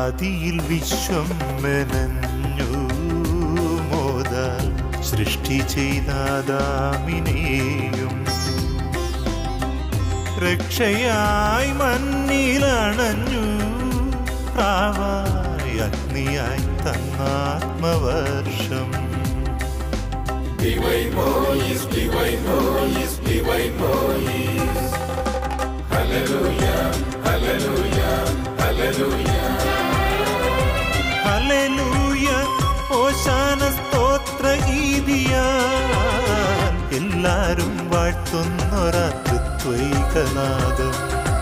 ആദിയിൽ വിശ്വം മെനഞ്ഞു മോദാൽ സൃഷ്ടി ചെയ്താദാമിനെയും രക്ഷയായി മണ്ണിലണഞ്ഞു പ്രാവായി അഗ്നിയായി തന്നാത്മവർഷം ഹല്ലേലൂയ ഓശാന സ്തോത്ര ഗീതിയാൽ എല്ലാരും വാഴ്ത്തുന്നൊരത്വൈകനാദം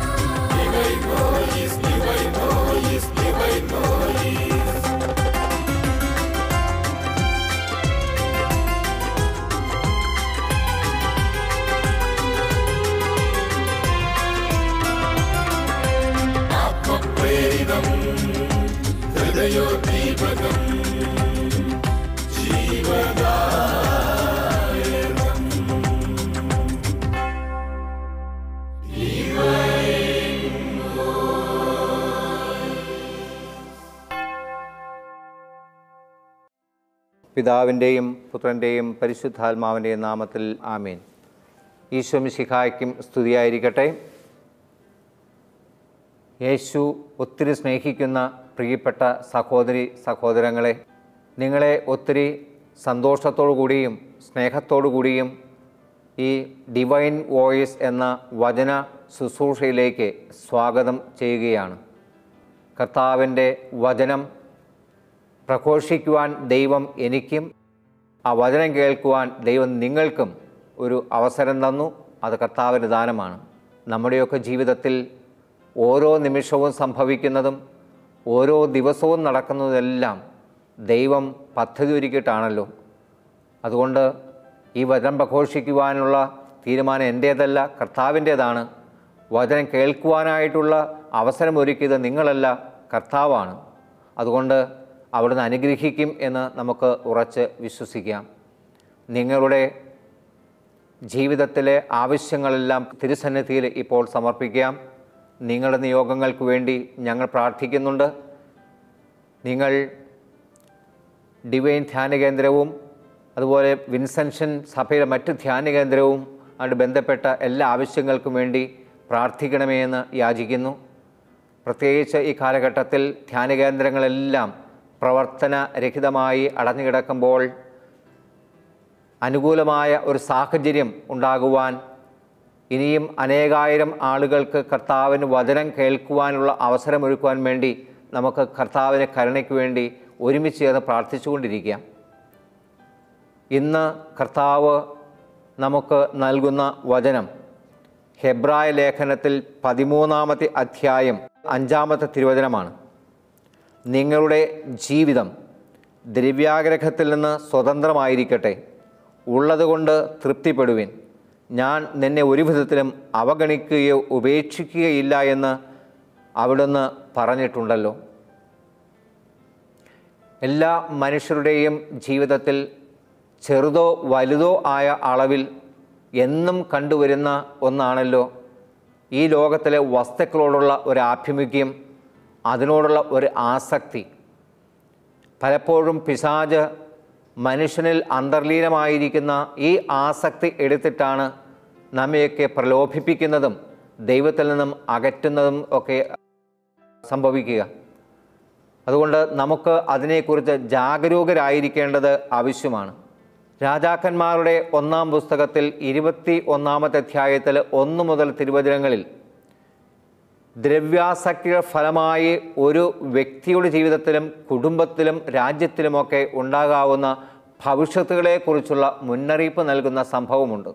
പിതാവിൻ്റെയും പുത്രൻ്റെയും പരിശുദ്ധാത്മാവിൻ്റെയും നാമത്തിൽ ആമീൻ ഈശോ മിശിഹായ്ക്കും സ്തുതിയായിരിക്കട്ടെ യേശു ഒത്തിരി സ്നേഹിക്കുന്ന പ്രിയപ്പെട്ട സഹോദരി സഹോദരങ്ങളെ നിങ്ങളെ ഒത്തിരി സന്തോഷത്തോടു കൂടിയും സ്നേഹത്തോടു കൂടിയും ഈ ഡിവൈൻ വോയിസ് എന്ന വചന ശുശ്രൂഷയിലേക്ക് സ്വാഗതം ചെയ്യുകയാണ് കർത്താവിൻ്റെ വചനം പ്രഘോഷിക്കുവാൻ ദൈവം എനിക്കും ആ വചനം കേൾക്കുവാൻ ദൈവം നിങ്ങൾക്കും ഒരു അവസരം തന്നു അത് കർത്താവിൻ്റെ ദാനമാണ് നമ്മുടെയൊക്കെ ജീവിതത്തിൽ ഓരോ നിമിഷവും സംഭവിക്കുന്നതും ഓരോ ദിവസവും നടക്കുന്നതെല്ലാം ദൈവം പദ്ധതി ഒരുക്കിയിട്ടാണല്ലോ അതുകൊണ്ട് ഈ വചനം പ്രഘോഷിക്കുവാനുള്ള തീരുമാനം എൻ്റേതല്ല കർത്താവിൻ്റേതാണ് വചനം കേൾക്കുവാനായിട്ടുള്ള അവസരമൊരുക്കിയത് നിങ്ങളല്ല കർത്താവാണ് അതുകൊണ്ട് അവിടുന്ന് അനുഗ്രഹിക്കും എന്ന് നമുക്ക് ഉറച്ച് വിശ്വസിക്കാം നിങ്ങളുടെ ജീവിതത്തിലെ ആവശ്യങ്ങളെല്ലാം തിരുസന്നിധിയിൽ ഇപ്പോൾ സമർപ്പിക്കാം നിങ്ങളുടെ നിയോഗങ്ങൾക്ക് വേണ്ടി ഞങ്ങൾ പ്രാർത്ഥിക്കുന്നുണ്ട് നിങ്ങൾ ഡിവൈൻ ധ്യാന കേന്ദ്രവും അതുപോലെ വിൻസെൻഷൻ സഭയിലെ മറ്റ് ധ്യാന കേന്ദ്രവും അതുമായി ബന്ധപ്പെട്ട എല്ലാ ആവശ്യങ്ങൾക്കും വേണ്ടി പ്രാർത്ഥിക്കണമേ എന്ന് യാചിക്കുന്നു പ്രത്യേകിച്ച് ഈ കാലഘട്ടത്തിൽ ധ്യാന കേന്ദ്രങ്ങളെല്ലാം പ്രവർത്തനരഹിതമായി അടഞ്ഞുകിടക്കുമ്പോൾ അനുകൂലമായ ഒരു സാഹചര്യം ഉണ്ടാകുവാൻ ഇനിയും അനേകായിരം ആളുകൾക്ക് കർത്താവിന് വചനം കേൾക്കുവാനുള്ള അവസരമൊരുക്കുവാൻ വേണ്ടി നമുക്ക് കർത്താവിന് കരുണയ്ക്ക് വേണ്ടി ഒരുമിച്ച് ചേർന്ന് പ്രാർത്ഥിച്ചുകൊണ്ടിരിക്കാം ഇന്ന് കർത്താവ് നമുക്ക് നൽകുന്ന വചനം ഹെബ്രായ ലേഖനത്തിൽ പതിമൂന്നാമത്തെ അധ്യായം അഞ്ചാമത്തെ തിരുവചനമാണ് നിങ്ങളുടെ ജീവിതം ദ്രവ്യാഗ്രഹത്തിൽ നിന്ന് സ്വതന്ത്രമായിരിക്കട്ടെ ഉള്ളതുകൊണ്ട് തൃപ്തിപ്പെടുവിൻ ഞാൻ നിന്നെ ഒരു വിധത്തിലും അവഗണിക്കുകയോ ഉപേക്ഷിക്കുകയില്ല എന്ന് അവിടുന്ന് പറഞ്ഞിട്ടുണ്ടല്ലോ എല്ലാ മനുഷ്യരുടെയും ജീവിതത്തിൽ ചെറുതോ വലുതോ ആയ അളവിൽ എന്നും കണ്ടുവരുന്ന ഒന്നാണല്ലോ ഈ ലോകത്തിലെ വസ്തുക്കളോടുള്ള ഒരു ആഭിമുഖ്യം അതിനോടുള്ള ഒരു ആസക്തി പലപ്പോഴും പിശാജ് മനുഷ്യനിൽ അന്തർലീനമായിരിക്കുന്ന ഈ ആസക്തി എടുത്തിട്ടാണ് നമ്മയൊക്കെ പ്രലോഭിപ്പിക്കുന്നതും ദൈവത്തിൽ നിന്നും അകറ്റുന്നതും ഒക്കെ സംഭവിക്കുക അതുകൊണ്ട് നമുക്ക് അതിനെക്കുറിച്ച് ജാഗരൂകരായിരിക്കേണ്ടത് ആവശ്യമാണ് രാജാക്കന്മാരുടെ ഒന്നാം പുസ്തകത്തിൽ ഇരുപത്തി ഒന്നാമത്തെ അധ്യായത്തിൽ ഒന്ന് മുതൽ തിരുവചനങ്ങളിൽ ദ്രവ്യാസക്തിയുടെ ഫലമായി ഒരു വ്യക്തിയുടെ ജീവിതത്തിലും കുടുംബത്തിലും രാജ്യത്തിലുമൊക്കെ ഉണ്ടാകാവുന്ന ഭവിഷ്യത്തുകളെക്കുറിച്ചുള്ള മുന്നറിയിപ്പ് നൽകുന്ന സംഭവമുണ്ട്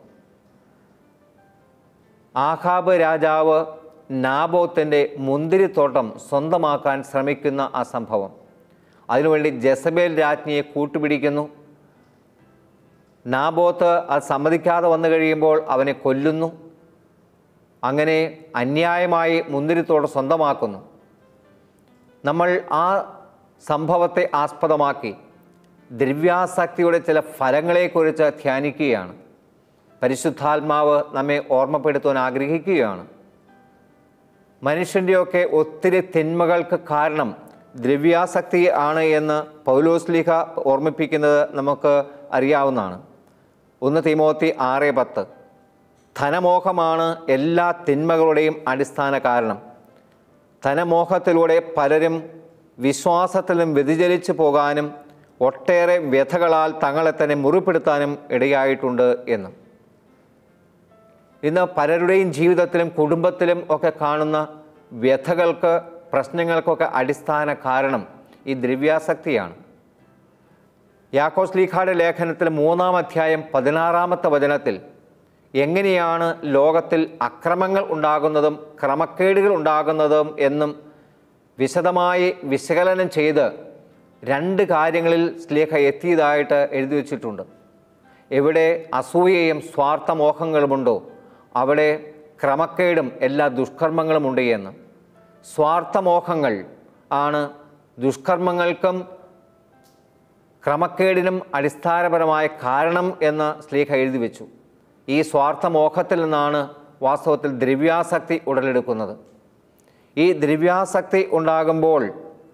ആഹാബ് രാജാവ് നാബോത്തിൻ്റെ മുന്തിരിത്തോട്ടം സ്വന്തമാക്കാൻ ശ്രമിക്കുന്ന ആ സംഭവം അതിനുവേണ്ടി ജസബേൽ രാജ്ഞിയെ കൂട്ടുപിടിക്കുന്നു നാബോത്ത് അത് സമ്മതിക്കാതെ വന്നു കഴിയുമ്പോൾ അവനെ കൊല്ലുന്നു അങ്ങനെ അന്യായമായി മുന്തിരിത്തോട് സ്വന്തമാക്കുന്നു നമ്മൾ ആ സംഭവത്തെ ആസ്പദമാക്കി ദ്രവ്യാസക്തിയുടെ ചില ഫലങ്ങളെക്കുറിച്ച് ധ്യാനിക്കുകയാണ് പരിശുദ്ധാത്മാവ് നമ്മെ ഓർമ്മപ്പെടുത്തുവാൻ ആഗ്രഹിക്കുകയാണ് മനുഷ്യൻ്റെയൊക്കെ ഒത്തിരി തിന്മകൾക്ക് കാരണം ദ്രവ്യാസക്തി ആണ് എന്ന് പൗലോസ്ലിഹ ഓർമ്മിപ്പിക്കുന്നത് നമുക്ക് അറിയാവുന്നതാണ് ഒന്ന് തിമോത്തി ആറ് പത്ത് ധനമോഹമാണ് എല്ലാ തിന്മകളുടെയും അടിസ്ഥാന കാരണം ധനമോഹത്തിലൂടെ പലരും വിശ്വാസത്തിലും വ്യതിചലിച്ചു പോകാനും ഒട്ടേറെ വ്യഥകളാൽ തങ്ങളെ തന്നെ മുറിപ്പെടുത്താനും ഇടയായിട്ടുണ്ട് എന്നും ഇന്ന് പലരുടെയും ജീവിതത്തിലും കുടുംബത്തിലും ഒക്കെ കാണുന്ന വ്യഥകൾക്ക് പ്രശ്നങ്ങൾക്കൊക്കെ അടിസ്ഥാന കാരണം ഈ ദ്രവ്യാസക്തിയാണ് യാക്കോസ് ലീഖായുടെ ലേഖനത്തിൽ മൂന്നാം അധ്യായം പതിനാറാമത്തെ വചനത്തിൽ എങ്ങനെയാണ് ലോകത്തിൽ അക്രമങ്ങൾ ഉണ്ടാകുന്നതും ക്രമക്കേടുകൾ ഉണ്ടാകുന്നതും എന്നും വിശദമായി വിശകലനം ചെയ്ത് രണ്ട് കാര്യങ്ങളിൽ സ്ലേഖ എത്തിയതായിട്ട് എഴുതി വച്ചിട്ടുണ്ട് എവിടെ അസൂയയും സ്വാർത്ഥമോഹങ്ങളുമുണ്ടോ അവിടെ ക്രമക്കേടും എല്ലാ ദുഷ്കർമ്മങ്ങളുമുണ്ട് എന്ന് സ്വാർത്ഥമോഹങ്ങൾ ആണ് ദുഷ്കർമ്മങ്ങൾക്കും ക്രമക്കേടിനും അടിസ്ഥാനപരമായ കാരണം എന്ന് സ്ലീഹ എഴുതി വെച്ചു ഈ സ്വാർത്ഥമോഹത്തിൽ നിന്നാണ് വാസ്തവത്തിൽ ദ്രവ്യാസക്തി ഉടലെടുക്കുന്നത് ഈ ദ്രവ്യാസക്തി ഉണ്ടാകുമ്പോൾ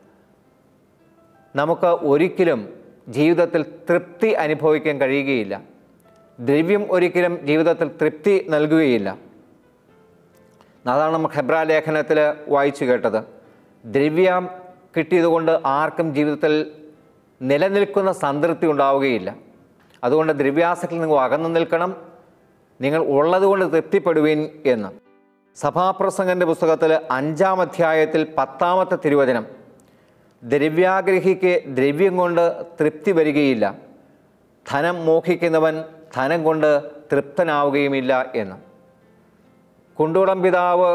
നമുക്ക് ഒരിക്കലും ജീവിതത്തിൽ തൃപ്തി അനുഭവിക്കാൻ കഴിയുകയില്ല ദ്രവ്യം ഒരിക്കലും ജീവിതത്തിൽ തൃപ്തി നൽകുകയില്ല അതാണ് നമ്മൾ ഹെബ്രാ ലേഖനത്തിൽ വായിച്ചു കേട്ടത് ദ്രവ്യം കിട്ടിയതുകൊണ്ട് ആർക്കും ജീവിതത്തിൽ നിലനിൽക്കുന്ന സംതൃപ്തി ഉണ്ടാവുകയില്ല അതുകൊണ്ട് ദ്രവ്യാസത്തിൽ നിങ്ങൾ അകന്നു നിൽക്കണം നിങ്ങൾ ഉള്ളതുകൊണ്ട് തൃപ്തിപ്പെടുവീൻ എന്ന് സഭാപ്രസംഗൻ്റെ പുസ്തകത്തിൽ അഞ്ചാം അധ്യായത്തിൽ പത്താമത്തെ തിരുവചനം ദ്രവ്യാഗ്രഹിക്ക് ദ്രവ്യം കൊണ്ട് തൃപ്തി വരികയില്ല ധനം മോഹിക്കുന്നവൻ ധനം കൊണ്ട് തൃപ്തനാവുകയുമില്ല എന്ന് കുണ്ടൂടം പിതാവ്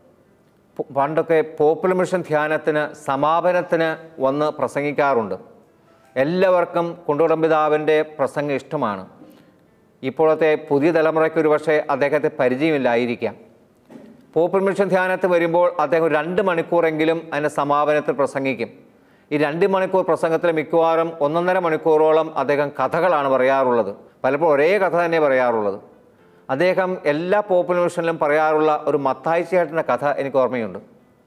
പ- പണ്ടൊക്കെ പോപ്പുലർ മിഷൻ ധ്യാനത്തിന് സമാപനത്തിന് വന്ന് പ്രസംഗിക്കാറുണ്ട് എല്ലാവർക്കും കുണ്ടൂടം പിതാവിൻ്റെ പ്രസംഗം ഇഷ്ടമാണ് ഇപ്പോഴത്തെ പുതിയ തലമുറയ്ക്ക് ഒരു പക്ഷേ അദ്ദേഹത്തെ പരിചയമില്ലായിരിക്കാം പോപ്പുലർ മിഷൻ ധ്യാനത്തിൽ വരുമ്പോൾ അദ്ദേഹം ഒരു രണ്ട് മണിക്കൂറെങ്കിലും അതിൻ്റെ സമാപനത്തിൽ പ്രസംഗിക്കും ഈ രണ്ട് മണിക്കൂർ പ്രസംഗത്തിൽ മിക്കവാറും ഒന്നൊന്നര മണിക്കൂറോളം അദ്ദേഹം കഥകളാണ് പറയാറുള്ളത് പലപ്പോഴും ഒരേ കഥ തന്നെ പറയാറുള്ളത് അദ്ദേഹം എല്ലാ പോപ്പുലർ മിഷനിലും പറയാറുള്ള ഒരു മത്തായി ചേട്ടൻ്റെ കഥ എനിക്ക് ഓർമ്മയുണ്ട്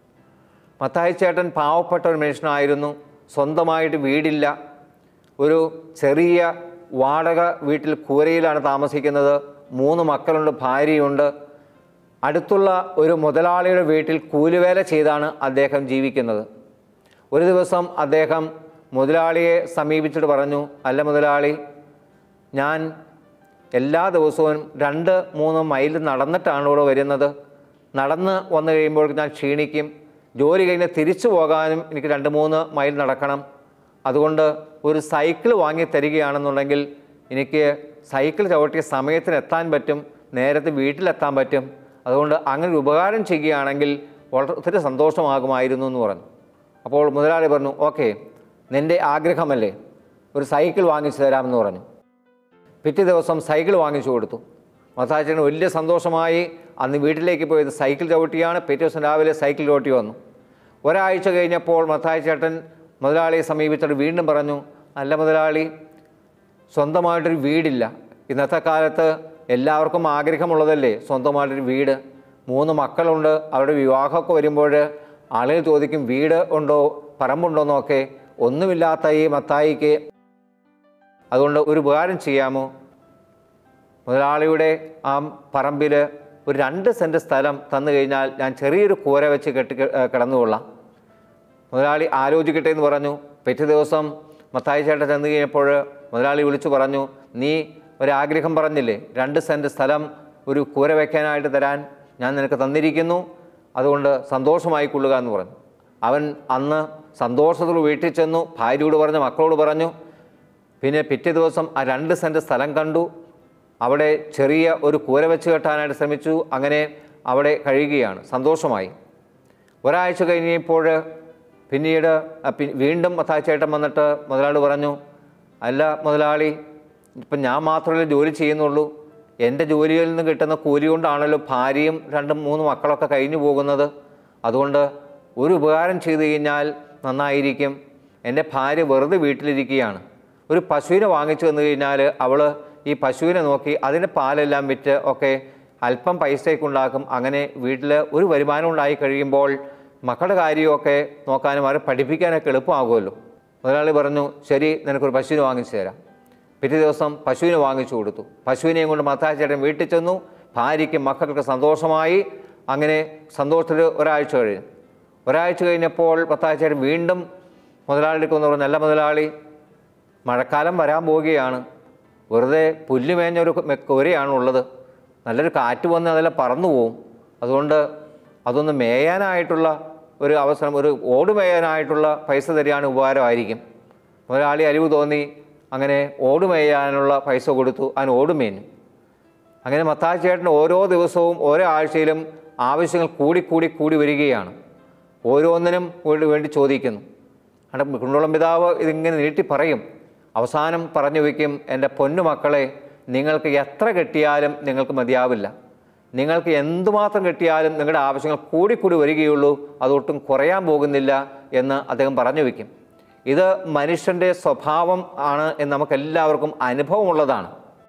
മത്തായി ചേട്ടൻ പാവപ്പെട്ട ഒരു മനുഷ്യനായിരുന്നു സ്വന്തമായിട്ട് വീടില്ല ഒരു ചെറിയ വാടക വീട്ടിൽ കൂരയിലാണ് താമസിക്കുന്നത് മൂന്ന് മക്കളുണ്ട് ഭാര്യയുണ്ട് അടുത്തുള്ള ഒരു മുതലാളിയുടെ വീട്ടിൽ കൂലിവേല ചെയ്താണ് അദ്ദേഹം ജീവിക്കുന്നത് ഒരു ദിവസം അദ്ദേഹം മുതലാളിയെ സമീപിച്ചിട്ട് പറഞ്ഞു അല്ല മുതലാളി ഞാൻ എല്ലാ ദിവസവും രണ്ട് മൂന്ന് മൈൽ നടന്നിട്ടാണ് ഇവിടെ വരുന്നത് നടന്ന് വന്നു കഴിയുമ്പോൾ ഞാൻ ക്ഷീണിക്കും ജോലി കഴിഞ്ഞ് തിരിച്ചു പോകാനും എനിക്ക് രണ്ട് മൂന്ന് മൈൽ നടക്കണം അതുകൊണ്ട് ഒരു സൈക്കിൾ വാങ്ങി തരികയാണെന്നുണ്ടെങ്കിൽ എനിക്ക് സൈക്കിൾ ചവിട്ടിയ സമയത്തിന് എത്താൻ പറ്റും നേരത്തെ വീട്ടിലെത്താൻ പറ്റും അതുകൊണ്ട് അങ്ങനെ ഒരു ഉപകാരം ചെയ്യുകയാണെങ്കിൽ വളരെ ഒത്തിരി സന്തോഷമാകുമായിരുന്നു എന്ന് പറഞ്ഞു അപ്പോൾ മുതലാളി പറഞ്ഞു ഓക്കെ നിൻ്റെ ആഗ്രഹമല്ലേ ഒരു സൈക്കിൾ വാങ്ങിച്ചു തരാമെന്ന് പറഞ്ഞു പിറ്റേ ദിവസം സൈക്കിൾ വാങ്ങിച്ചു കൊടുത്തു മത്താച്ചന് വലിയ സന്തോഷമായി അന്ന് വീട്ടിലേക്ക് പോയത് സൈക്കിൾ ചവിട്ടിയാണ് പിറ്റേ ദിവസം രാവിലെ സൈക്കിൾ ചവിട്ടി വന്നു ഒരാഴ്ച കഴിഞ്ഞപ്പോൾ മത്തായി ചേട്ടൻ മുതലാളിയെ സമീപിച്ചിട്ട് വീണ്ടും പറഞ്ഞു അല്ല മുതലാളി സ്വന്തമായിട്ടൊരു വീടില്ല ഇന്നത്തെ കാലത്ത് എല്ലാവർക്കും ആഗ്രഹമുള്ളതല്ലേ സ്വന്തമായിട്ടൊരു വീട് മൂന്ന് മക്കളുണ്ട് അവരുടെ വിവാഹമൊക്കെ വരുമ്പോൾ ആളുകൾ ചോദിക്കും വീട് ഉണ്ടോ പറമ്പുണ്ടോ എന്നൊക്കെ ഒന്നുമില്ലാത്ത ഈ മത്തായിക്ക് അതുകൊണ്ട് ഒരു ഉപകാരം ചെയ്യാമോ മുതലാളിയുടെ ആ പറമ്പിൽ ഒരു രണ്ട് സെൻറ്റ് സ്ഥലം തന്നു കഴിഞ്ഞാൽ ഞാൻ ചെറിയൊരു കൂര വെച്ച് കെട്ടി ഏഹ് കിടന്നുകൊള്ളാം മുതലാളി ആലോചിക്കട്ടെ എന്ന് പറഞ്ഞു പിറ്റേ ദിവസം മത്തായി ചേട്ടൻ ചെന്ന് കഴിഞ്ഞപ്പോൾ മുതലാളി വിളിച്ചു പറഞ്ഞു നീ ഒരാഗ്രഹം പറഞ്ഞില്ലേ രണ്ട് സെൻറ്റ് സ്ഥലം ഒരു കൂര വയ്ക്കാനായിട്ട് തരാൻ ഞാൻ നിനക്ക് തന്നിരിക്കുന്നു അതുകൊണ്ട് സന്തോഷമായി കൊള്ളുക എന്ന് പറഞ്ഞു അവൻ അന്ന് സന്തോഷത്തോട് വീട്ടിൽ ചെന്നു ഭാര്യയോട് പറഞ്ഞു മക്കളോട് പറഞ്ഞു പിന്നെ പിറ്റേ ദിവസം ആ രണ്ട് സെൻറ്റ് സ്ഥലം കണ്ടു അവിടെ ചെറിയ ഒരു കൂര വെച്ച് കെട്ടാനായിട്ട് ശ്രമിച്ചു അങ്ങനെ അവിടെ കഴിയുകയാണ് സന്തോഷമായി ഒരാഴ്ച കഴിഞ്ഞപ്പോൾ പിന്നീട് ആ പി- വീണ്ടും മത്താച്ചേട്ടൻ വന്നിട്ട് മുതലാളി പറഞ്ഞു അല്ല മുതലാളി ഇപ്പം ഞാൻ മാത്രമല്ലേ ജോലി ചെയ്യുന്നുള്ളൂ എൻ്റെ ജോലിയിൽ നിന്ന് കിട്ടുന്ന കൂലി കൊണ്ടാണല്ലോ ഭാര്യയും രണ്ടും മൂന്ന് മക്കളൊക്കെ കഴിഞ്ഞു പോകുന്നത് അതുകൊണ്ട് ഒരു ഉപകാരം ചെയ്തു കഴിഞ്ഞാൽ നന്നായിരിക്കും എൻ്റെ ഭാര്യ വെറുതെ വീട്ടിലിരിക്കുകയാണ് ഒരു പശുവിനെ വാങ്ങിച്ചു വന്നു കഴിഞ്ഞാൽ അവൾ ഈ പശുവിനെ നോക്കി അതിൻ്റെ പാലെല്ലാം വിറ്റ് ഒക്കെ അല്പം പൈസയൊക്കെ ഉണ്ടാക്കും അങ്ങനെ വീട്ടിൽ ഒരു വരുമാനം ഉണ്ടായി കഴിയുമ്പോൾ മക്കളുടെ കാര്യമൊക്കെ നോക്കാനും അവരെ പഠിപ്പിക്കാനൊക്കെ എളുപ്പമാകുമല്ലോ മുതലാളി പറഞ്ഞു ശരി നിനക്കൊരു പശുവിനെ വാങ്ങിച്ചു തരാം പിറ്റേ ദിവസം പശുവിനെ വാങ്ങിച്ചു കൊടുത്തു പശുവിനെയും കൊണ്ട് മത്തായ ചേട്ടൻ വീട്ടിൽ ചെന്നു ഭാര്യയ്ക്കും മക്കൾക്ക് സന്തോഷമായി അങ്ങനെ സന്തോഷത്തിൽ ഒരാഴ്ച കഴിഞ്ഞു ഒരാഴ്ച കഴിഞ്ഞപ്പോൾ മത്തായ ചേട്ടൻ വീണ്ടും മുതലാളിക്ക് ഒന്ന് പറഞ്ഞു നല്ല മുതലാളി മഴക്കാലം വരാൻ പോവുകയാണ് വെറുതെ പുല്ല് മേഞ്ഞൊരു കൊരയാണ് ഉള്ളത് നല്ലൊരു കാറ്റ് വന്ന് അതെല്ലാം പറന്നു പോവും അതുകൊണ്ട് അതൊന്ന് മേയാനായിട്ടുള്ള ഒരു അവസരം ഒരു ഓട് മേയാനായിട്ടുള്ള പൈസ തരികയാണ് ഉപകാരമായിരിക്കും മുതലാളി അലിവ് തോന്നി അങ്ങനെ ഓട് മേയാനുള്ള പൈസ കൊടുത്തു അതിന് ഓട് മേഞ്ഞു അങ്ങനെ മത്തായി ചേട്ടൻ ഓരോ ദിവസവും ഓരോ ആഴ്ചയിലും ആവശ്യങ്ങൾ കൂടി കൂടി കൂടി വരികയാണ് ഓരോന്നിനും വേണ്ടി വേണ്ടി ചോദിക്കുന്നു അവിടെ കുണ്ടോളം പിതാവ് ഇതിങ്ങനെ നീട്ടി പറയും അവസാനം പറഞ്ഞു വയ്ക്കും എൻ്റെ പൊന്നു മക്കളെ നിങ്ങൾക്ക് എത്ര കിട്ടിയാലും നിങ്ങൾക്ക് മതിയാവില്ല നിങ്ങൾക്ക് എന്തുമാത്രം കിട്ടിയാലും നിങ്ങളുടെ ആവശ്യങ്ങൾ കൂടിക്കൂടി വരികയുള്ളൂ അതൊട്ടും കുറയാൻ പോകുന്നില്ല എന്ന് അദ്ദേഹം പറഞ്ഞു വയ്ക്കും ഇത് മനുഷ്യൻ്റെ സ്വഭാവം ആണ് എന്ന് നമുക്കെല്ലാവർക്കും അനുഭവമുള്ളതാണ്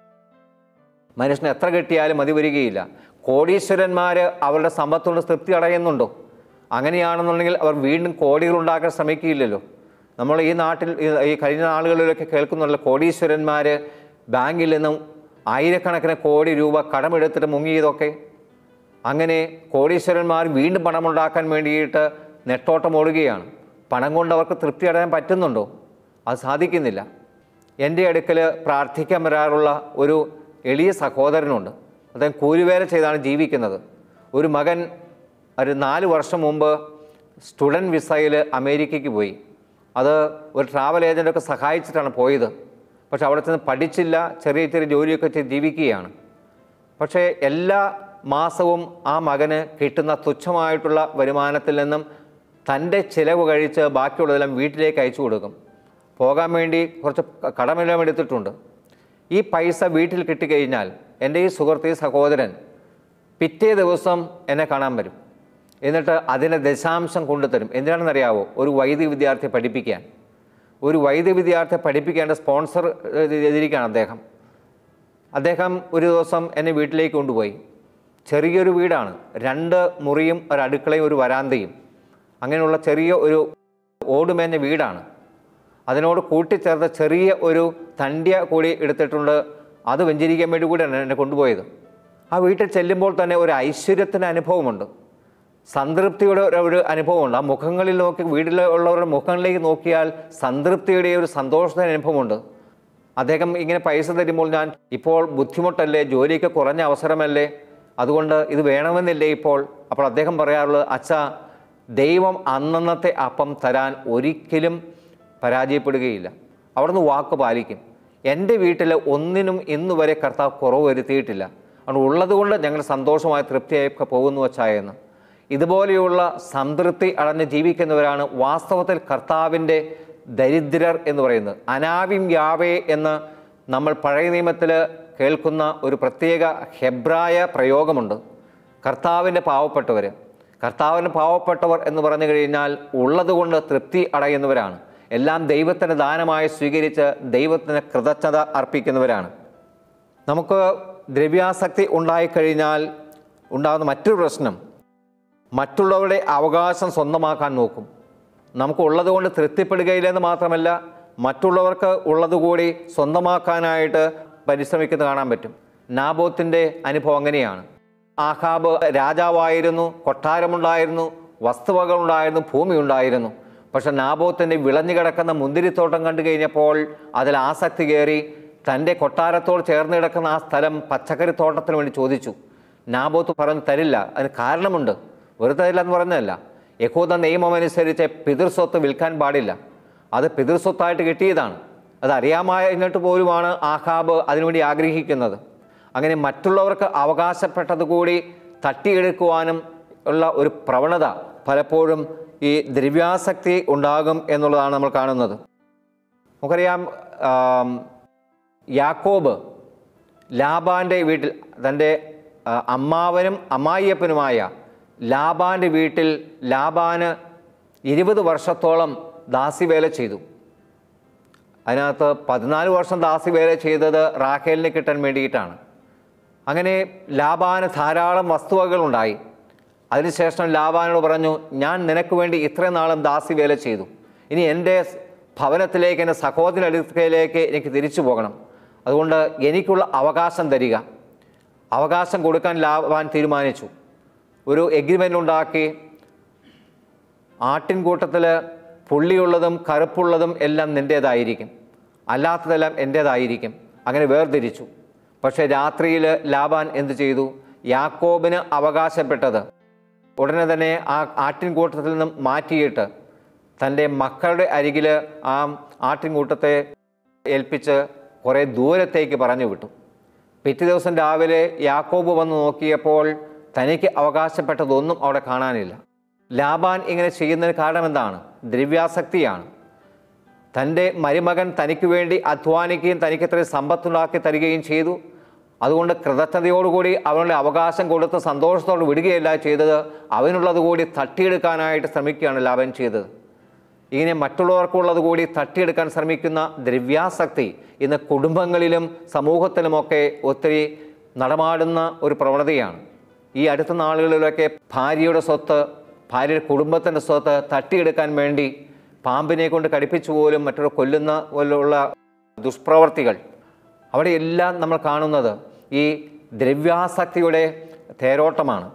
മനുഷ്യന് എത്ര കിട്ടിയാലും മതി വരികയില്ല കോടീശ്വരന്മാർ അവരുടെ സമ്പത്തുകൊണ്ട് തൃപ്തി അടയുന്നുണ്ടോ അങ്ങനെയാണെന്നുണ്ടെങ്കിൽ അവർ വീണ്ടും കോടികൾ ഉണ്ടാക്കാൻ ശ്രമിക്കുകയില്ലല്ലോ നമ്മൾ ഈ നാട്ടിൽ ഈ- ഈ കഴിഞ്ഞ നാളുകളിലൊക്കെ കേൾക്കുന്നുള്ള കോടീശ്വരന്മാർ ബാങ്കിൽ നിന്നും ആയിരക്കണക്കിന് കോടി രൂപ കടമെടുത്തിട്ട് മുങ്ങിയതൊക്കെ അങ്ങനെ കോടീശ്വരന്മാർ വീണ്ടും പണമുണ്ടാക്കാൻ വേണ്ടിയിട്ട് നെട്ടോട്ടം ഓടുകയാണ് പണം കൊണ്ട് അവർക്ക് തൃപ്തി അടയാൻ പറ്റുന്നുണ്ടോ അത് സാധിക്കുന്നില്ല എൻ്റെ അടുക്കൽ പ്രാർത്ഥിക്കാൻ വരാറുള്ള ഒരു എളിയ സഹോദരനുണ്ട് അദ്ദേഹം കൂലിവേല ചെയ്താണ് ജീവിക്കുന്നത് ഒരു മകൻ ഒരു നാല് വർഷം മുമ്പ് സ്റ്റുഡൻറ്റ് വിസയിൽ അമേരിക്കയ്ക്ക് പോയി അത് ഒരു ട്രാവൽ ഏജൻ്റൊക്കെ സഹായിച്ചിട്ടാണ് പോയത് പക്ഷെ അവിടെ ചെന്ന് പഠിച്ചില്ല ചെറിയ ചെറിയ ജോലിയൊക്കെ ചെയ്ത് ജീവിക്കുകയാണ് പക്ഷേ എല്ലാ മാസവും ആ മകന് കിട്ടുന്ന തുച്ഛമായിട്ടുള്ള വരുമാനത്തിൽ നിന്നും തൻ്റെ ചിലവ് കഴിച്ച് ബാക്കിയുള്ളതെല്ലാം വീട്ടിലേക്ക് അയച്ചു കൊടുക്കും പോകാൻ വേണ്ടി കുറച്ച് ക- കടമെല്ലാം എടുത്തിട്ടുണ്ട് ഈ പൈസ വീട്ടിൽ കിട്ടിക്കഴിഞ്ഞാൽ എൻ്റെ ഈ സുഹൃത്ത് ഈ സഹോദരൻ പിറ്റേ ദിവസം എന്നെ കാണാൻ വരും എന്നിട്ട് അതിൻ്റെ ദശാംശം കൊണ്ടുതരും എന്തിനാണെന്നറിയാവോ ഒരു വൈദ്യ വിദ്യാർത്ഥിയെ പഠിപ്പിക്കാൻ ഒരു വൈദ്യ വിദ്യാർത്ഥിയെ പഠിപ്പിക്കേണ്ട സ്പോൺസർ ചെയ്തിരിക്കുകയാണ് അദ്ദേഹം അദ്ദേഹം ഒരു ദിവസം എന്നെ വീട്ടിലേക്ക് കൊണ്ടുപോയി ചെറിയൊരു വീടാണ് രണ്ട് മുറിയും ഒരു അടുക്കളയും ഒരു വരാന്തയും അങ്ങനെയുള്ള ചെറിയ ഒരു ഓടുമേഞ്ഞ വീടാണ് അതിനോട് കൂട്ടിച്ചേർത്ത ചെറിയ ഒരു തണ്ടിയ കൂടി എടുത്തിട്ടുണ്ട് അത് വെഞ്ചരിക്കാൻ വേണ്ടി കൂടിയാണ് എന്നെ കൊണ്ടുപോയത് ആ വീട്ടിൽ ചെല്ലുമ്പോൾ തന്നെ ഒരു ഐശ്വര്യത്തിൻ്റെ അനുഭവമുണ്ട് സംതൃപ്തിയുടെ ഒരു- ഒരു അനുഭവമുണ്ട് ആ മുഖങ്ങളിൽ നോക്കി വീട്ടിലുള്ളവരുടെ മുഖങ്ങളിലേക്ക് നോക്കിയാൽ സംതൃപ്തിയുടെ ഒരു സന്തോഷത്തിൻ്റെ അനുഭവമുണ്ട് അദ്ദേഹം ഇങ്ങനെ പൈസ തരുമ്പോൾ ഞാൻ ഇപ്പോൾ ബുദ്ധിമുട്ടല്ലേ ജോലിക്ക് കുറഞ്ഞ അവസരമല്ലേ അതുകൊണ്ട് ഇത് വേണമെന്നില്ലേ ഇപ്പോൾ അപ്പോൾ അദ്ദേഹം പറയാറുള്ളത് അച്ഛാ ദൈവം അന്നന്നത്തെ അപ്പം തരാൻ ഒരിക്കലും പരാജയപ്പെടുകയില്ല അവിടുന്ന് വാക്ക് പാലിക്കും എൻ്റെ വീട്ടിൽ ഒന്നിനും ഇന്ന് വരെ കർത്താവ് കുറവ് വരുത്തിയിട്ടില്ല അതുകൊണ്ട് ഉള്ളതുകൊണ്ട് ഞങ്ങൾ സന്തോഷമായി തൃപ്തിയായി പോകുന്നു വച്ചായെന്ന് ഇതുപോലെയുള്ള സംതൃപ്തി അടഞ്ഞ് ജീവിക്കുന്നവരാണ് വാസ്തവത്തിൽ കർത്താവിൻ്റെ ദരിദ്രർ എന്ന് പറയുന്നത് അനാവിം യാവേ എന്ന് നമ്മൾ പഴയ നിയമത്തിൽ കേൾക്കുന്ന ഒരു പ്രത്യേക ഹെബ്രായ പ്രയോഗമുണ്ട് കർത്താവിൻ്റെ പാവപ്പെട്ടവർ കർത്താവിൻ്റെ പാവപ്പെട്ടവർ എന്ന് പറഞ്ഞു കഴിഞ്ഞാൽ ഉള്ളതുകൊണ്ട് തൃപ്തി അടയുന്നവരാണ് എല്ലാം ദൈവത്തിൻ്റെ ദാനമായി സ്വീകരിച്ച് ദൈവത്തിന് കൃതജ്ഞത അർപ്പിക്കുന്നവരാണ് നമുക്ക് ദ്രവ്യാസക്തി ഉണ്ടായിക്കഴിഞ്ഞാൽ ഉണ്ടാകുന്ന മറ്റൊരു പ്രശ്നം മറ്റുള്ളവരുടെ അവകാശം സ്വന്തമാക്കാൻ നോക്കും നമുക്ക് ഉള്ളതുകൊണ്ട് തൃപ്തിപ്പെടുകയില്ലെന്ന് മാത്രമല്ല മറ്റുള്ളവർക്ക് ഉള്ളതുകൂടി സ്വന്തമാക്കാനായിട്ട് പരിശ്രമിക്കുന്നത് കാണാൻ പറ്റും നാബോത്തിൻ്റെ അനുഭവം അങ്ങനെയാണ് ആഹാബ് രാജാവായിരുന്നു കൊട്ടാരമുണ്ടായിരുന്നു വസ്തുവകളുണ്ടായിരുന്നു ഭൂമി ഉണ്ടായിരുന്നു പക്ഷെ നാബോത്തിൻ്റെ വിളഞ്ഞു കിടക്കുന്ന മുന്തിരിത്തോട്ടം കണ്ടു കഴിഞ്ഞപ്പോൾ അതിൽ ആസക്തി കയറി തൻ്റെ കൊട്ടാരത്തോട് ചേർന്ന് കിടക്കുന്ന ആ സ്ഥലം പച്ചക്കറിത്തോട്ടത്തിന് വേണ്ടി ചോദിച്ചു നാബോത്ത് പറഞ്ഞു തരില്ല അതിന് കാരണമുണ്ട് വെറുതെ തരില്ല എന്ന് പറഞ്ഞതല്ല യഹൂദ നിയമം അനുസരിച്ച് പിതൃസ്വത്ത് വിൽക്കാൻ പാടില്ല അത് പിതൃസ്വത്തായിട്ട് കിട്ടിയതാണ് അത് അറിയാമായിട്ട് പോലുമാണ് ആഹാബ് അതിനുവേണ്ടി ആഗ്രഹിക്കുന്നത് അങ്ങനെ മറ്റുള്ളവർക്ക് അവകാശപ്പെട്ടത് കൂടി തട്ടിയെടുക്കുവാനും ഉള്ള ഒരു പ്രവണത പലപ്പോഴും ഈ ദ്രവ്യാസക്തി ഉണ്ടാകും എന്നുള്ളതാണ് നമ്മൾ കാണുന്നത് നമുക്കറിയാം ആം, യാക്കോബ് ലാബാൻ്റെ വീട്ടിൽ തൻ്റെ ആ, അമ്മാവനും അമ്മായിയപ്പനുമായ ലാബാൻ്റെ വീട്ടിൽ ലാബാന് ഇരുപത് വർഷത്തോളം ദാസിവേല ചെയ്തു അതിനകത്ത് പതിനാല് വർഷം ദാസിവേല ചെയ്തത് റാഖേലിന് കിട്ടാൻ വേണ്ടിയിട്ടാണ് അങ്ങനെ ലാബാന് ധാരാളം വസ്തുവകളുണ്ടായി അതിനുശേഷം ലാബാനോട് പറഞ്ഞു ഞാൻ നിനക്ക് വേണ്ടി ഇത്രയും നാളും ദാസി വേല ചെയ്തു ഇനി എൻ്റെ ഭവനത്തിലേക്ക് എൻ്റെ സഹോദര അടുക്കലേക്ക് എനിക്ക് തിരിച്ചു പോകണം അതുകൊണ്ട് എനിക്കുള്ള അവകാശം തരിക അവകാശം കൊടുക്കാൻ ലാബാൻ തീരുമാനിച്ചു ഒരു എഗ്രിമെൻ്റ് ഉണ്ടാക്കി ആട്ടിൻകൂട്ടത്തിൽ പുള്ളിയുള്ളതും കറുപ്പുള്ളതും എല്ലാം നിൻ്റേതായിരിക്കും അല്ലാത്തതെല്ലാം എൻ്റേതായിരിക്കും അങ്ങനെ വേർതിരിച്ചു പക്ഷേ രാത്രിയിൽ ലാബാൻ എന്തു ചെയ്തു യാക്കോബിന് അവകാശപ്പെട്ടത് ഉടനെ തന്നെ ആ ആട്ടിൻകൂട്ടത്തിൽ നിന്നും മാറ്റിയിട്ട് തൻ്റെ മക്കളുടെ അരികിൽ ആ ആട്ടിൻകൂട്ടത്തെ ഏൽപ്പിച്ച് കുറേ ദൂരത്തേക്ക് പറഞ്ഞു വിട്ടു പിറ്റേ ദിവസം രാവിലെ യാക്കോബ് വന്ന് നോക്കിയപ്പോൾ തനിക്ക് അവകാശപ്പെട്ടതൊന്നും അവിടെ കാണാനില്ല ലാബാൻ ഇങ്ങനെ ചെയ്യുന്നതിന് കാരണം എന്താണ് ദ്രവ്യാസക്തിയാണ് തൻ്റെ മരുമകൻ തനിക്ക് വേണ്ടി അധ്വാനിക്കുകയും തനിക്ക് ഇത്രയും സമ്പത്തുണ്ടാക്കി തരികയും ചെയ്തു അതുകൊണ്ട് കൃതജ്ഞതയോടുകൂടി അവനുള്ള അവകാശം കൊടുത്ത് സന്തോഷത്തോടെ വിടുകയല്ല ചെയ്തത് അവനുള്ളത് കൂടി തട്ടിയെടുക്കാനായിട്ട് ശ്രമിക്കുകയാണ് ലാഭൻ ചെയ്തത് ഇങ്ങനെ മറ്റുള്ളവർക്കുള്ളത് കൂടി തട്ടിയെടുക്കാൻ ശ്രമിക്കുന്ന ദ്രവ്യാസക്തി ഇന്ന് കുടുംബങ്ങളിലും സമൂഹത്തിലുമൊക്കെ ഒത്തിരി നടമാടുന്ന ഒരു പ്രവണതയാണ് ഈ അടുത്ത നാളുകളിലൊക്കെ ഭാര്യയുടെ സ്വത്ത് ഭാര്യയുടെ കുടുംബത്തിൻ്റെ സ്വത്ത് തട്ടിയെടുക്കാൻ വേണ്ടി പാമ്പിനെ കൊണ്ട് കടിപ്പിച്ചു പോലും മറ്റൊരു കൊല്ലുന്ന പോലുള്ള ദുഷ്പ്രവർത്തികൾ അവിടെയെല്ലാം നമ്മൾ കാണുന്നത് ഈ ദ്രവ്യാസക്തിയുടെ തേരോട്ടമാണ്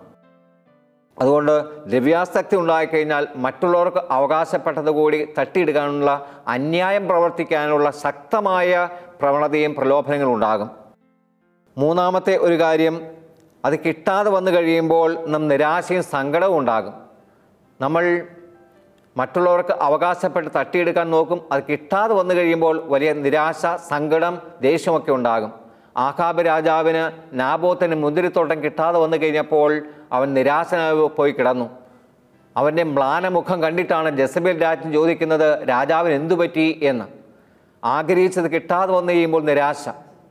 അതുകൊണ്ട് ദ്രവ്യാസക്തി ഉണ്ടായിക്കഴിഞ്ഞാൽ മറ്റുള്ളവർക്ക് അവകാശപ്പെട്ടത് കൂടി തട്ടിയെടുക്കാനുള്ള അന്യായം പ്രവർത്തിക്കാനുള്ള ശക്തമായ പ്രവണതയും പ്രലോഭനങ്ങളും ഉണ്ടാകും മൂന്നാമത്തെ ഒരു കാര്യം അത് കിട്ടാതെ വന്നു കഴിയുമ്പോൾ നാം നിരാശയും സങ്കടവും ഉണ്ടാകും നമ്മൾ മറ്റുള്ളവർക്ക് അവകാശപ്പെട്ട് തട്ടിയെടുക്കാൻ നോക്കും അത് കിട്ടാതെ വന്നു കഴിയുമ്പോൾ വലിയ നിരാശ സങ്കടം ദേഷ്യമൊക്കെ ഉണ്ടാകും ആഹാബ് രാജാവിന് നാബോത്തിന് മുന്തിരിത്തോട്ടം കിട്ടാതെ വന്നു കഴിഞ്ഞപ്പോൾ അവൻ നിരാശനായി പോയി കിടന്നു അവൻ്റെ മ്ലാനമുഖം കണ്ടിട്ടാണ് ജസബേൽ രാജ്ഞി ചോദിക്കുന്നത് രാജാവിന് എന്തു പറ്റി എന്ന് ആഗ്രഹിച്ചത് കിട്ടാതെ വന്നു കഴിയുമ്പോൾ നിരാശ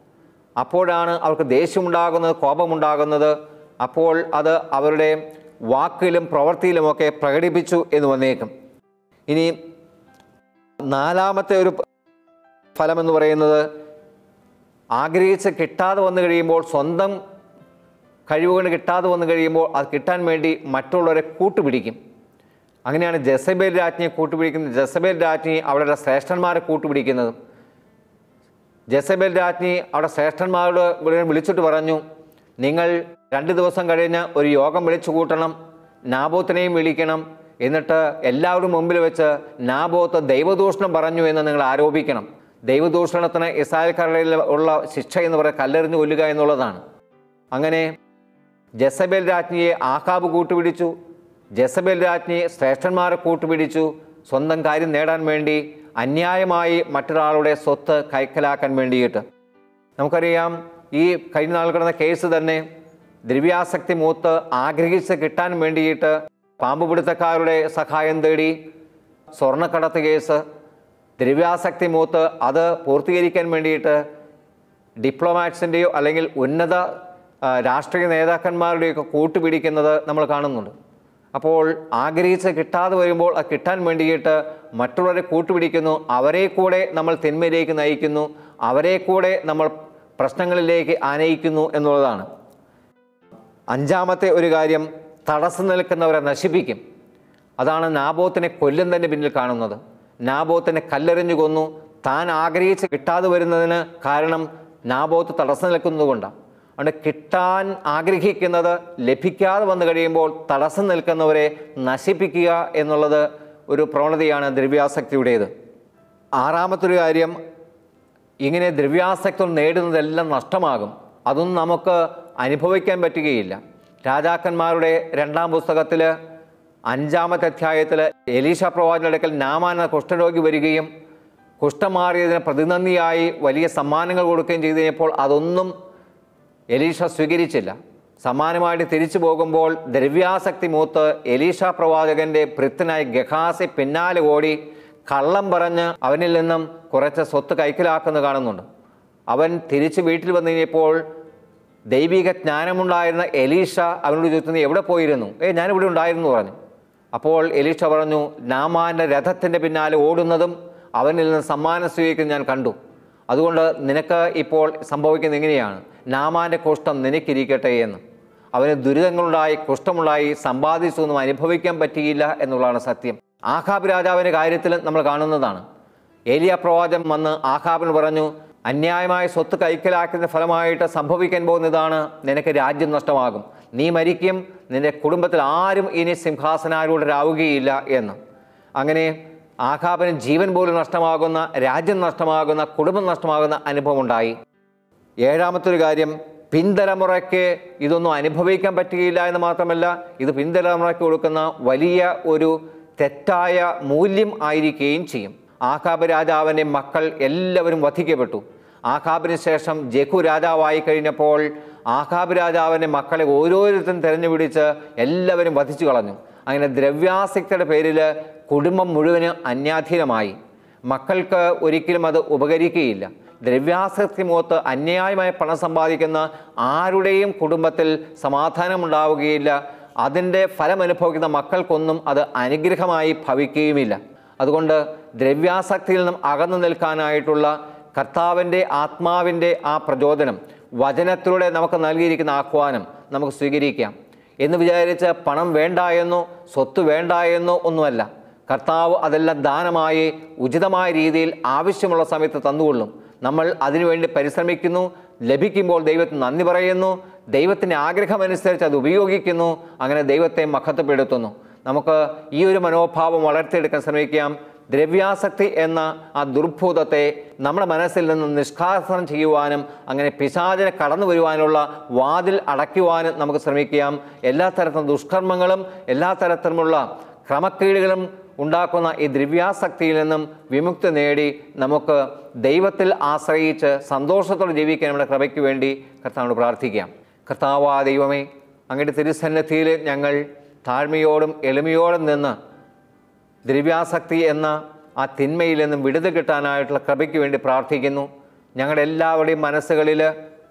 അപ്പോഴാണ് അവർക്ക് ദേഷ്യമുണ്ടാകുന്നത് കോപമുണ്ടാകുന്നത് അപ്പോൾ അത് അവരുടെ വാക്കിലും പ്രവൃത്തിയിലുമൊക്കെ പ്രകടിപ്പിച്ചു എന്ന് വന്നേക്കും ഇനി നാലാമത്തെ ഒരു ഫലമെന്ന് പറയുന്നത് ആഗ്രഹിച്ച് കിട്ടാതെ വന്നു കഴിയുമ്പോൾ സ്വന്തം കഴിവുകൾ കിട്ടാതെ വന്നു കഴിയുമ്പോൾ അത് കിട്ടാൻ വേണ്ടി മറ്റുള്ളവരെ കൂട്ടുപിടിക്കും അങ്ങനെയാണ് ജസബേൽ രാജ്ഞിയെ കൂട്ടുപിടിക്കുന്നത് ജസബേൽ രാജ്ഞി അവരുടെ ശ്രേഷ്ഠന്മാരെ കൂട്ടുപിടിക്കുന്നത് ജസബേൽ രാജ്ഞി അവിടെ ശ്രേഷ്ഠന്മാരോട് വിളി- വിളിച്ചിട്ട് പറഞ്ഞു നിങ്ങൾ രണ്ട് ദിവസം കഴിഞ്ഞ് ഒരു യോഗം വിളിച്ചു കൂട്ടണം നാബോത്തിനെയും വിളിക്കണം എന്നിട്ട് എല്ലാവരും മുമ്പിൽ വെച്ച് നാബോത്ത് ദൈവദൂഷണം പറഞ്ഞു എന്ന് നിങ്ങൾ ആരോപിക്കണം ദൈവദൂഷണത്തിന് ഇസ്രായേൽക്കാരുടെ ഉള്ള ശിക്ഷ എന്ന് പറയുന്നത് കല്ലെറിഞ്ഞ് കൊല്ലുക എന്നുള്ളതാണ് അങ്ങനെ ജസബേൽ രാജ്ഞിയെ ആഹാബ് കൂട്ടുപിടിച്ചു ജസബേൽ രാജ്ഞി ശ്രേഷ്ഠന്മാരെ കൂട്ടുപിടിച്ചു സ്വന്തം കാര്യം നേടാൻ വേണ്ടി അന്യായമായി മറ്റൊരാളുടെ സ്വത്ത് കൈക്കലാക്കാൻ വേണ്ടിയിട്ട് നമുക്കറിയാം ഈ കഴിഞ്ഞ നാൾ കിടന്ന കേസ് തന്നെ ദ്രവ്യാസക്തി മൂത്ത് ആഗ്രഹിച്ച് കിട്ടാൻ വേണ്ടിയിട്ട് പാമ്പ് പിടുത്തക്കാരുടെ സഹായം തേടി സ്വർണ്ണക്കടത്ത് കേസ് ദ്രവ്യാസക്തി മൂത്ത് അത് പൂർത്തീകരിക്കാൻ വേണ്ടിയിട്ട് ഡിപ്ലോമാറ്റ്സിൻ്റെയോ അല്ലെങ്കിൽ ഉന്നത ആ, രാഷ്ട്രീയ നേതാക്കന്മാരുടെയൊക്കെ കൂട്ടുപിടിക്കുന്നത് നമ്മൾ കാണുന്നുണ്ട് അപ്പോൾ ആഗ്രഹിച്ച് കിട്ടാതെ വരുമ്പോൾ അത് കിട്ടാൻ വേണ്ടിയിട്ട് മറ്റുള്ളവരെ കൂട്ടുപിടിക്കുന്നു അവരെ കൂടെ നമ്മൾ തിന്മയിലേക്ക് നയിക്കുന്നു അവരെ കൂടെ നമ്മൾ പ്രശ്നങ്ങളിലേക്ക് ആനയിക്കുന്നു എന്നുള്ളതാണ് അഞ്ചാമത്തെ ഒരു കാര്യം തടസ്സം നിൽക്കുന്നവരെ നശിപ്പിക്കും അതാണ് നാബോത്തിനെ കൊല്ലുന്നതിൻ്റെ പിന്നിൽ കാണുന്നത് നാബോത്തിനെ കല്ലെറിഞ്ഞു കൊന്നു താൻ ആഗ്രഹിച്ച് കിട്ടാതെ വരുന്നതിന് കാരണം നാബോത്ത് തടസ്സം നിൽക്കുന്നതുകൊണ്ടാണ് അതുകൊണ്ട് കിട്ടാൻ ആഗ്രഹിക്കുന്നത് ലഭിക്കാതെ വന്നു കഴിയുമ്പോൾ തടസ്സം നിൽക്കുന്നവരെ നശിപ്പിക്കുക എന്നുള്ളത് ഒരു പ്രവണതയാണ് ദ്രവ്യാസക്തിയുടേത് ആറാമത്തൊരു കാര്യം ഇങ്ങനെ ദ്രവ്യാസക്തി നേടുന്നതെല്ലാം നഷ്ടമാകും അതൊന്നും നമുക്ക് അനുഭവിക്കാൻ പറ്റുകയില്ല രാജാക്കന്മാരുടെ രണ്ടാം പുസ്തകത്തിൽ അഞ്ചാമത്തെ അധ്യായത്തിൽ എലീഷ പ്രവാചകന്റെ അടുക്കൽ നാമാൻ എന്ന കുഷ്ഠരോഗി വരികയും കുഷ്ഠം മാറിയതിന് പ്രതിനന്ദിയായി വലിയ സമ്മാനങ്ങൾ കൊടുക്കുകയും ചെയ്തു കഴിഞ്ഞപ്പോൾ അതൊന്നും എലീഷ സ്വീകരിച്ചില്ല സമാനമായിട്ട് തിരിച്ചു പോകുമ്പോൾ ദ്രവ്യാസക്തി മൂത്ത് എലീഷ പ്രവാചകന്റെ ഭൃത്തനായ ഗഹാസി പിന്നാലെ ഓടി കള്ളം പറഞ്ഞ് അവനിൽ നിന്നും കുറച്ച് സ്വത്ത് കൈക്കലാക്കുന്നത് കാണുന്നുണ്ട് അവൻ തിരിച്ച് വീട്ടിൽ വന്നു കഴിഞ്ഞപ്പോൾ ദൈവിക ജ്ഞാനമുണ്ടായിരുന്ന എലീഷ അവനോട് ചോദിച്ചു എവിടെ പോയിരുന്നു ഏ ഞാനിവിടെ ഉണ്ടായിരുന്നു പറഞ്ഞു അപ്പോൾ എലീഷ പറഞ്ഞു നാമാൻ്റെ രഥത്തിൻ്റെ പിന്നാലെ ഓടുന്നതും അവനിൽ നിന്ന് സമ്മാനം സ്വീകരിക്കുന്നത് ഞാൻ കണ്ടു അതുകൊണ്ട് നിനക്ക് ഇപ്പോൾ സംഭവിക്കുന്നത് എങ്ങനെയാണ് നാമാൻ്റെ കുഷ്ഠം നിനക്കിരിക്കട്ടെ എന്ന് അവന് ദുരിതങ്ങളുണ്ടായി കുഷ്ഠമുണ്ടായി സമ്പാദിച്ചൊന്നും അനുഭവിക്കാൻ പറ്റിയില്ല എന്നുള്ളതാണ് സത്യം ആഹാബ് രാജാവിൻ്റെ കാര്യത്തിൽ നമ്മൾ കാണുന്നതാണ് ഏലിയ പ്രവാചകൻ വന്ന് ആഹാബിന് പറഞ്ഞു അന്യായമായ സ്വത്ത് കൈക്കലാക്കിയതിൻ്റെ ഫലമായിട്ട് സംഭവിക്കാൻ പോകുന്നതാണ് നിനക്ക് രാജ്യം നഷ്ടമാകും നീ മരിക്കും നിന്റെ കുടുംബത്തിൽ ആരും ഇനി സിംഹാസനാരൂഢരാവുകയില്ല എന്ന് അങ്ങനെ ആഹാബിന് ജീവൻ പോലും നഷ്ടമാകുന്ന രാജ്യം നഷ്ടമാകുന്ന കുടുംബം നഷ്ടമാകുന്ന അനുഭവം ഉണ്ടായി ഏഴാമത്തെ ഒരു കാര്യം പിൻതലമുറയ്ക്ക് ഇതൊന്നും അനുഭവിക്കാൻ പറ്റുകയില്ല എന്ന് മാത്രമല്ല ഇത് പിൻതലമുറയ്ക്ക് കൊടുക്കുന്ന വലിയ ഒരു തെറ്റായ മൂല്യം ആയിരിക്കുകയും ചെയ്യും ആഖാബ് രാജാവിൻ്റെ മക്കൾ എല്ലാവരും വധിക്കപ്പെട്ടു ആഖാബിന് ശേഷം ജഖു രാജാവായി കഴിഞ്ഞപ്പോൾ ആഖാബ് രാജാവിൻ്റെ മക്കളെ ഓരോരുത്തരും തിരഞ്ഞുപിടിച്ച് എല്ലാവരും വധിച്ചു കളഞ്ഞു അങ്ങനെ ദ്രവ്യാസക്തിയുടെ പേരിൽ കുടുംബം മുഴുവന് അന്യാധീനമായി മക്കൾക്ക് ഒരിക്കലും അത് ഉപകരിക്കുകയില്ല ദ്രവ്യാസക്തി മുഖത്ത് അന്യായമായി പണം സമ്പാദിക്കുന്ന ആരുടെയും കുടുംബത്തിൽ സമാധാനമുണ്ടാവുകയില്ല അതിൻ്റെ ഫലമനുഭവിക്കുന്ന മക്കൾക്കൊന്നും അത് അനുഗ്രഹമായി ഭവിക്കുകയുമില്ല അതുകൊണ്ട് ദ്രവ്യാസക്തിയിൽ നിന്നും അകന്നു നിൽക്കാനായിട്ടുള്ള കർത്താവിൻ്റെ ആത്മാവിൻ്റെ ആ പ്രചോദനം വചനത്തിലൂടെ നമുക്ക് നൽകിയിരിക്കുന്ന ആഹ്വാനം നമുക്ക് സ്വീകരിക്കാം എന്ന് വിചാരിച്ച് പണം വേണ്ട എന്നോ സ്വത്ത് വേണ്ട എന്നോ ഒന്നുമല്ല കർത്താവ് അതെല്ലാം ദാനമായി ഉചിതമായ രീതിയിൽ ആവശ്യമുള്ള സമയത്ത് തന്നുകൊള്ളും നമ്മൾ അതിനുവേണ്ടി പരിശ്രമിക്കുന്നു ലഭിക്കുമ്പോൾ ദൈവത്തിന് നന്ദി പറയുന്നു ദൈവത്തിൻ്റെ ആഗ്രഹമനുസരിച്ച് അത് ഉപയോഗിക്കുന്നു അങ്ങനെ ദൈവത്തെ മഹത്വപ്പെടുത്തുന്നു നമുക്ക് ഈ ഒരു മനോഭാവം വളർത്തിയെടുക്കാൻ ശ്രമിക്കാം ദ്രവ്യാസക്തി എന്ന ആ ദുർഭൂതത്തെ നമ്മുടെ മനസ്സിൽ നിന്ന് നിഷ്കാസനം ചെയ്യുവാനും അങ്ങനെ പിശാചിനെ കടന്നു വരുവാനുള്ള വാതിൽ അടയ്ക്കുവാനും നമുക്ക് ശ്രമിക്കാം എല്ലാ തരത്തിലും ദുഷ്കർമ്മങ്ങളും എല്ലാ തരത്തിലുമുള്ള ക്രമക്കേടുകളും ഉണ്ടാക്കുന്ന ഈ ദ്രവ്യാസക്തിയിൽ നിന്നും വിമുക്തി നേടി നമുക്ക് ദൈവത്തിൽ ആശ്രയിച്ച് സന്തോഷത്തോടെ ജീവിക്കാൻ നമ്മുടെ കൃപയ്ക്ക് വേണ്ടി കർത്താവിനോട് പ്രാർത്ഥിക്കാം കർത്താവാ ദൈവമേ അങ്ങയുടെ തിരുസന്നദ്ധിയിൽ ഞങ്ങൾ താഴ്മയോടും എളിമയോടും നിന്ന് ദ്രവ്യാസക്തി എന്ന ആ തിന്മയിൽ നിന്നും വിടുതൽ കിട്ടാനായിട്ടുള്ള കൃപയ്ക്ക് വേണ്ടി പ്രാർത്ഥിക്കുന്നു ഞങ്ങളുടെ എല്ലാവരുടെയും മനസ്സുകളിൽ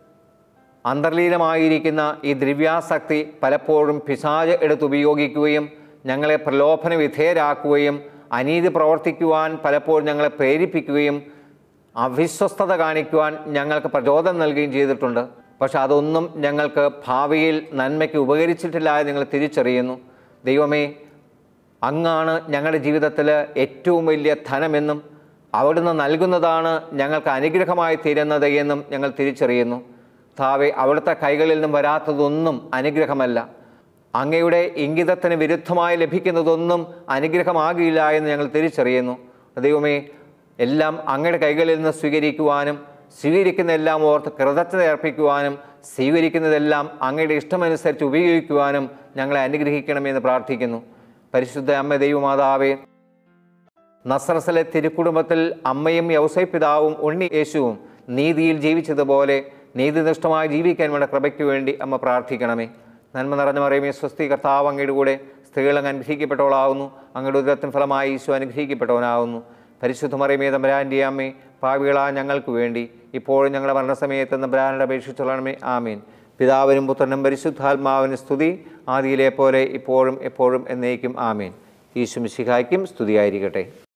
അന്തർലീനമായിരിക്കുന്ന ഈ ദ്രവ്യാസക്തി പലപ്പോഴും പിശാച് എടുത്തുപയോഗിക്കുകയും ഞങ്ങളെ പ്രലോഭന വിധേയരാക്കുകയും അനീതി പ്രവർത്തിക്കുവാൻ പലപ്പോഴും ഞങ്ങളെ പ്രേരിപ്പിക്കുകയും അവിശ്വസ്തത കാണിക്കുവാൻ ഞങ്ങൾക്ക് പ്രചോദനം നൽകുകയും ചെയ്തിട്ടുണ്ട് പക്ഷെ അതൊന്നും ഞങ്ങൾക്ക് ഭാവിയിൽ നന്മയ്ക്ക് ഉപകരിച്ചിട്ടില്ല എന്ന് ഞങ്ങൾ തിരിച്ചറിയുന്നു ദൈവമേ അങ്ങാണ് ഞങ്ങളുടെ ജീവിതത്തിൽ ഏറ്റവും വലിയ ധനമെന്നും അവിടുന്ന് നൽകുന്നതാണ് ഞങ്ങൾക്ക് അനുഗ്രഹമായി തീരുന്നത് എന്നും ഞങ്ങൾ തിരിച്ചറിയുന്നു താവെ അവിടുത്തെ കൈകളിൽ നിന്നും വരാത്തതൊന്നും അനുഗ്രഹമല്ല അങ്ങയുടെ ഇംഗിതത്തിന് വിരുദ്ധമായി ലഭിക്കുന്നതൊന്നും അനുഗ്രഹമാകില്ല എന്ന് ഞങ്ങൾ തിരിച്ചറിയുന്നു ദൈവമേ എല്ലാം അങ്ങയുടെ കൈകളിൽ നിന്ന് സ്വീകരിക്കുവാനും സ്വീകരിക്കുന്ന എല്ലാം ഓർത്ത് കൃതജ്ഞത അർപ്പിക്കുവാനും സ്വീകരിക്കുന്നതെല്ലാം അങ്ങയുടെ ഇഷ്ടമനുസരിച്ച് ഉപയോഗിക്കുവാനും ഞങ്ങളെ അനുഗ്രഹിക്കണമെന്ന് പ്രാർത്ഥിക്കുന്നു പരിശുദ്ധ അമ്മ ദൈവമാതാവേ നസ്രസിലെ തിരുക്കുടുംബത്തിൽ അമ്മയും യൗസൈ പിതാവും ഉണ്ണി യേശുവും നീതിയിൽ ജീവിച്ചതുപോലെ നീതിനിഷ്ഠമായി ജീവിക്കാൻ വേണ്ട കൃപയ്ക്ക് വേണ്ടി അമ്മ പ്രാർത്ഥിക്കണമേ നന്മ നിറഞ്ഞ മറിയമേ സ്വസ്തി കർത്താവ് അങ്ങയുടെ കൂടെ സ്ത്രീകൾ അങ്ങ് അനുഗ്രഹിക്കപ്പെട്ടവളാവുന്നു അങ്ങയുടെ ഉദരത്തിന് ഫലമായി ഈശോ അനുഗ്രഹിക്കപ്പെട്ടവനാവുന്നു പരിശുദ്ധ മറിയമേ തമ്പരാൻ്റെ അമ്മേ പാവികളാ ഞങ്ങൾക്ക് വേണ്ടി ഇപ്പോഴും ഞങ്ങളുടെ മരണസമയത്ത് തമ്പരാനോട് അപേക്ഷിച്ചോളണമേ ആമീൻ പിതാവിനും പുത്രനും പരിശുദ്ധാത്മാവിന് സ്തുതി ആദിയിലെ പോലെ ഇപ്പോഴും എപ്പോഴും എന്നേക്കും ആമീൻ ഈശോ മിശിഹായ്ക്കും സ്തുതിയായിരിക്കട്ടെ